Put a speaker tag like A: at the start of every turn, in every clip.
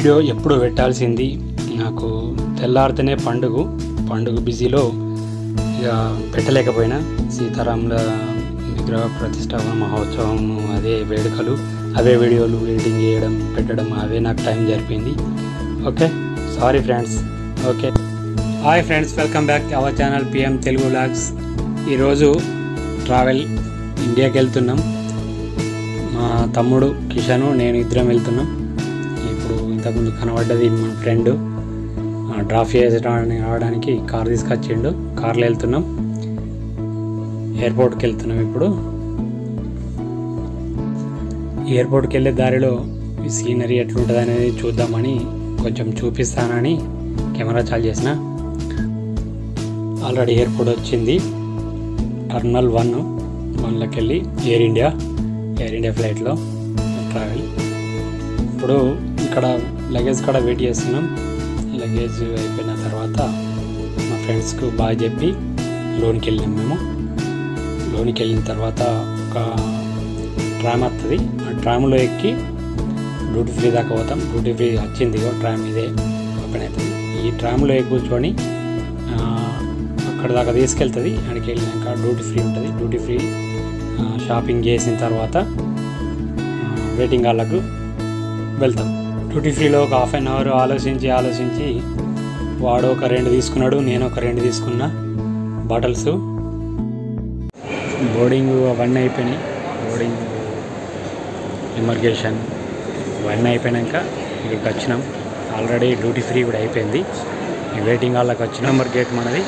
A: Video ఎప్పుడు పెట్టాల్సింది నాకు తెల్లారితేనే పండుగ పండుగ బిజీలో ఇక పెట్టలేకపోయినా సీతారాముల విగ్రహ ప్రతిష్టాపన మహోత్సవం అదే వేడుకలు అవే వీడియోలు ఎడిటింగ్ చేయడం పెట్టడం అవే నాకు టైం జరిపోయింది okay sorry friends okay hi friends welcome back our channel PM Telugu vlogs ఈరోజు ట్రావెల్ ఇండియాకి వెళ్తున్నాం మా తమ్ముడు కిషను నేను ఇద్దరం వెళ్తున్నాం ఇప్పుడు ఇంతకుముందు కనబడ్డది మన ఫ్రెండ్ డ్రాప్ చేయడానికి రావడానికి కార్ తీసుకొచ్చిండు కార్లో వెళ్తున్నాం ఎయిర్పోర్ట్కి వెళ్తున్నాం ఇప్పుడు ఎయిర్పోర్ట్కి వెళ్ళే దారిలో ఈ సీనరీ ఎట్లుంటుంది అనేది చూద్దామని కొంచెం చూపిస్తానని కెమెరా చాలు చేసిన ఆల్రెడీ ఎయిర్పోర్ట్ వచ్చింది టర్మినల్ వన్ వన్లోకి వెళ్ళి ఎయిర్ ఇండియా ఎయిర్ ఇండియా ఫ్లైట్లో ట్రావెల్ ఇప్పుడు ఇక్కడ లగేజ్ కూడా వెయిట్ చేస్తున్నాం లగేజ్ అయిపోయిన తర్వాత మా ఫ్రెండ్స్కు బాగా చెప్పి లోన్కి వెళ్ళినాం మేము లోన్కి వెళ్ళిన తర్వాత ఒక ట్రామ్ వస్తుంది ఆ ట్రామ్లో ఎక్కి డ్యూటీ ఫ్రీ దాకా పోతాం డ్యూటీ ఫ్రీ వచ్చింది ఇగో ట్రామ్ ఇదే ఓపెన్ అవుతుంది ఈ ట్రామ్లో ఎక్కి కూర్చొని ఆ, అక్కడ దాకా తీసుకెళ్తుంది అక్కడికి వెళ్ళినాక డ్యూటీ ఫ్రీ ఉంటుంది డ్యూటీ ఫ్రీ ఆ, షాపింగ్ చేసిన తర్వాత ఆ, వెయిటింగ్ హాల్లకు వెళ్తాం డ్యూటీ ఫ్రీలో ఒక హాఫ్ అన్ అవర్ ఆలోచించి ఆలోచించి వాడు ఒక రెండు తీసుకున్నాడు నేను ఒక రెండు తీసుకున్నా బాటిల్స్ బోర్డింగ్ అవన్నీ అయిపోయినాయి బోర్డింగ్ ఇమర్గేషన్ ఇవన్నీ అయిపోయినాక ఇక్కడికి వచ్చినాం ఆల్రెడీ డ్యూటీ ఫ్రీ కూడా అయిపోయింది ఈ వెయిటింగ్ హాల్లోకి వచ్చిన నెంబర్ గేట్ మనది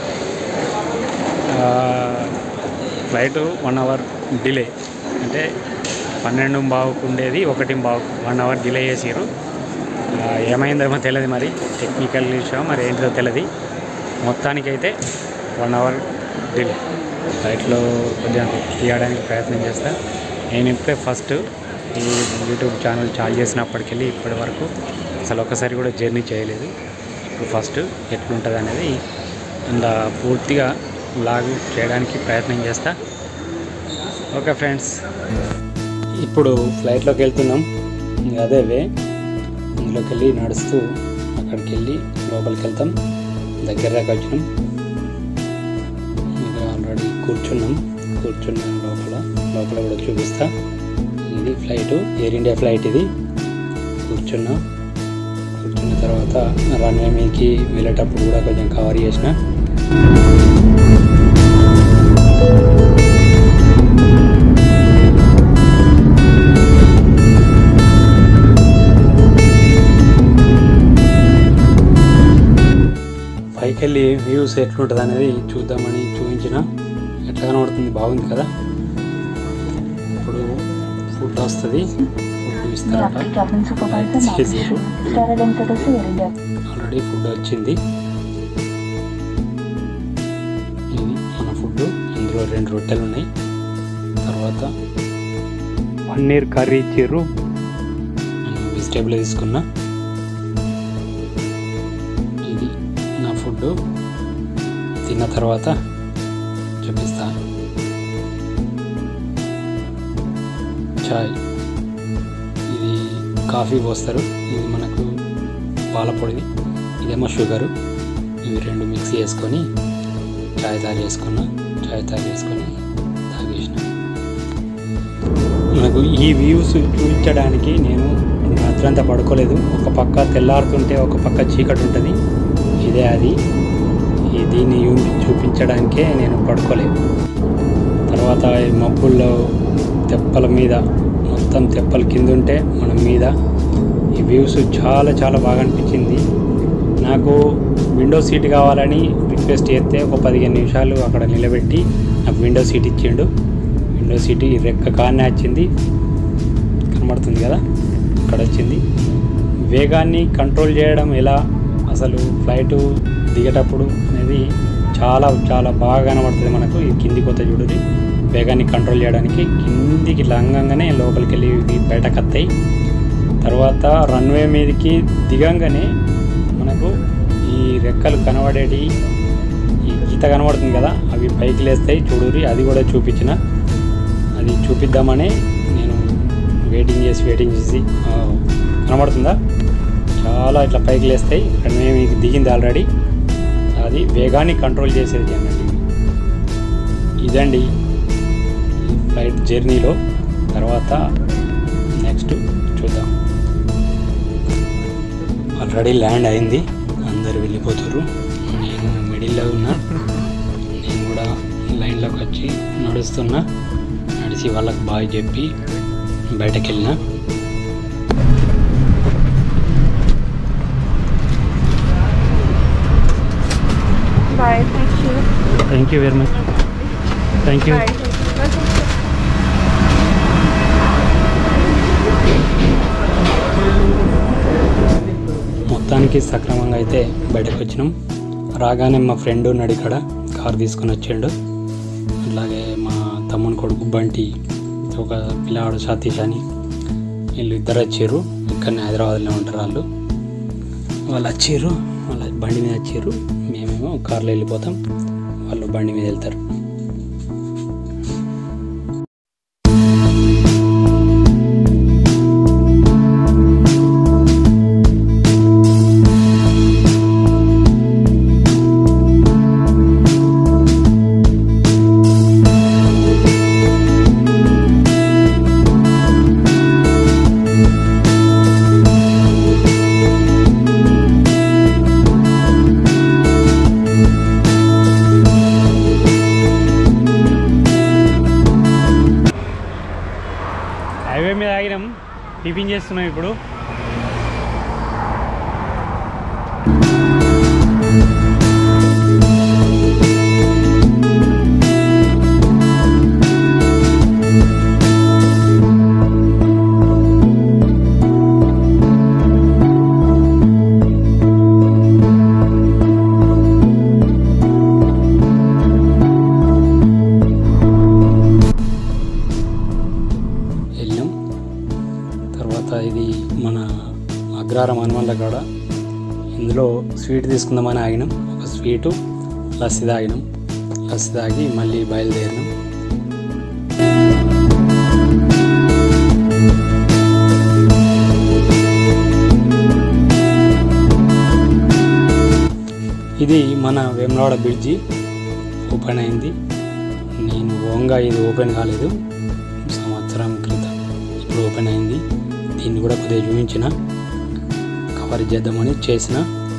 A: ఫ్లైట్ వన్ అవర్ డిలే అంటే పన్నెండు బావుకు ఉండేది ఒకటి బావు వన్ అవర్ డిలే చేసారు ఏమైందేమో తెలియదు మరి టెక్నికల్ ఇష్యూ మరి ఏంటిదో తెలియదు మొత్తానికైతే వన్ అవర్ డిలే ఫ్లైట్లో కొద్దిగా తీయడానికి ప్రయత్నం చేస్తా నేను ఇప్పుడే ఫస్ట్ ఈ యూట్యూబ్ ఛానల్ చాలు చేసినప్పటికెళ్ళి ఇప్పటి వరకు అసలు ఒకసారి కూడా జర్నీ చేయలేదు ఇప్పుడు ఫస్ట్ ఎట్లుంటుంది అనేది అంత పూర్తిగా లాగు చేయడానికి ప్రయత్నం చేస్తా ఓకే ఫ్రెండ్స్ ఇప్పుడు ఫ్లైట్లోకి వెళ్తున్నాం ఇంకా అదే వే ఇందులోకి వెళ్ళి నడుస్తూ అక్కడికి వెళ్ళి లోపలికి వెళ్తాం దగ్గర దాకా వచ్చినాం ఇంకా ఆల్రెడీ కూర్చున్నాం కూర్చున్నాం లోపల లోపల కూడా చూపిస్తా ఇది ఫ్లైట్ ఎయిర్ ఇండియా ఫ్లైట్ ఇది కూర్చున్నా కూర్చున్న తర్వాత రన్వే మీదకి వెళ్ళేటప్పుడు కూడా కొంచెం కవర్ చేసిన పైకి వెళ్ళి వ్యూస్ ఎట్లుంటుంది అనేది చూద్దామని చూపించిన ఎట్లా కనబడుతుంది బాగుంది కదా ఇప్పుడు ఫుడ్ వస్తుంది ఫుడ్ ఇస్తారట
B: आपकी ट्रैवलिंग सुपरवाइजर नाम
A: Excuse me.
B: विशु स्टार एडेंटर से एयर इंडिया
A: ఆల్రెడీ ఫుడ్ వచ్చింది ఇది మన ఫుడ్ ఇందులో రెండు రొట్టెలు ఉన్నాయి తర్వాత పన్నీర్ కర్రీ ఇచ్చారు నేను వెజిటేబుల్ తీసుకున్నా ఇది నా ఫుడ్ తిన్న తర్వాత చూపిస్తా చాయ్ ఇది కాఫీ పోస్తారు ఇది మనకు పాల పొడిది ఇదేమో షుగరు ఇవి రెండు మిక్స్ చేసుకొని చాయ్ తాగేసుకున్నా చాయ్ తాగేసుకొని తాగేసిన మనకు ఈ వ్యూస్ చూపించడానికి నేను రాత్రంతా పడుకోలేదు ఒక పక్క తెల్లారుతుంటే ఒక పక్క చీకటి ఉంటుంది ఇదే అది ఈ దీన్ని యూ- చూపించడానికే నేను పడుకోలేదు తర్వాత ఈ మబ్బుల్లో తెప్పల మీద మొత్తం తెప్పల కింద ఉంటే మనం మీద ఈ వ్యూస్ చాలా చాలా బాగా అనిపించింది నాకు విండో సీట్ కావాలని రిక్వెస్ట్ చేస్తే ఒక పదిహేను నిమిషాలు అక్కడ నిలబెట్టి నాకు విండో సీట్ ఇచ్చిండు విండో సీట్ ఈ రెక్క కాన్నే వచ్చింది కనబడుతుంది కదా ఇక్కడ వచ్చింది వేగాన్ని కంట్రోల్ చేయడం ఎలా అసలు ఫ్లైట్ దిగేటప్పుడు అనేది చాలా చాలా బాగా కనబడుతుంది మనకు ఈ కిందికి పోతే చూడండి వేగాన్ని కంట్రోల్ చేయడానికి కిందికి లంగంగానే లోపలికి వెళ్ళి ఇవి బయటకు వస్తాయి తర్వాత రన్వే మీదకి దిగంగానే మనకు ఈ రెక్కలు కనబడేటి ఈ గీత కనబడుతుంది కదా అవి పైకి లేస్తాయి చూడురి అది కూడా చూపించిన అది చూపిద్దామని నేను వెయిటింగ్ చేసి వెయిటింగ్ చేసి ఆ, కనబడుతుందా చాలా ఇట్లా పైకి లేస్తాయి ఇక్కడ మేము ఇది దిగింది ఆల్రెడీ అది వేగాన్ని కంట్రోల్ చేసేది అన్నట్టు ఇది. ఇదండి ఈ ఫ్లైట్ జర్నీలో తర్వాత నెక్స్ట్ చూద్దాం ఆల్రెడీ ల్యాండ్ అయింది అందరు వెళ్ళిపోతారు నేను మిడిల్లో ఉన్నా నేను కూడా లైన్లోకి వచ్చి నడుస్తున్నా నడిచి వాళ్ళకి బాయ్ చెప్పి బయటకు వెళ్ళినా
C: Bye. Thank you.
A: Thank you very much thank you
C: Bye. Thank you.
A: మొత్తానికి సక్రమంగా అయితే బయటకు వచ్చినాం రాగానే మా ఫ్రెండ్ ఉన్నాడు ఇక్కడ కార్ తీసుకొని వచ్చాడు అలాగే మా తమ్ముని కొడుకు బంటి ఒక పిల్లవాడు సతీష్ అని వీళ్ళు ఇద్దరు వచ్చారు ఇక్కడనే హైదరాబాద్లో ఉంటారు వాళ్ళు వాళ్ళు వచ్చారు వాళ్ళ బండి మీద వచ్చారు మేమేమో కార్లో వెళ్ళిపోతాం వాళ్ళు బండి మీద వెళ్తారు హైవే మీద ఆగినాం టిఫిన్ చేస్తున్నాం ఇప్పుడు వెళ్ళాం తర్వాత ఇది మన అగ్రహారం హనుమాన్ల కాడ ఇందులో స్వీట్ తీసుకుందామని ఆగినాం ఒక స్వీటు లస్సీ తాగినాం లస్సీ తాగి మళ్ళీ బయలుదేరినాం ఇది మన వేమలవాడ బ్రిడ్జి ఓపెన్ అయింది నేను ఓంగా ఇది ఓపెన్ కాలేదు సంవత్సరం క్రితం ఇప్పుడు ఓపెన్ అయింది దీన్ని కూడా కొద్దిగా చూపించిన కవర్ చేద్దామని చేసిన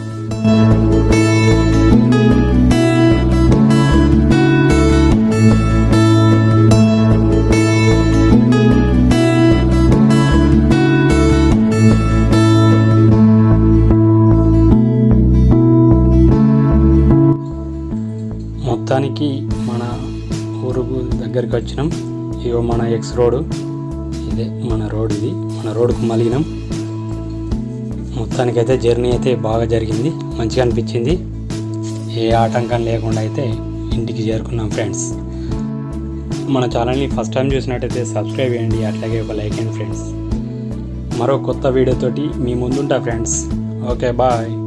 A: మొత్తానికి మన ఊరుకు దగ్గరికి వచ్చినాం ఇగో మన ఎక్స్ రోడ్ ఇదే మన రోడ్ ఇది మన రోడ్కు మలిగినాం మొత్తానికైతే జర్నీ అయితే బాగా జరిగింది మంచిగా అనిపించింది ఏ ఆటంకం లేకుండా అయితే ఇంటికి చేరుకున్నాం ఫ్రెండ్స్ మన ఛానల్ని ఫస్ట్ టైం చూసినట్టయితే సబ్స్క్రైబ్ చేయండి అట్లాగే ఒక లైక్ అండ్ ఫ్రెండ్స్ మరో కొత్త వీడియోతోటి మీ ముందుంటా ఫ్రెండ్స్ ఓకే బాయ్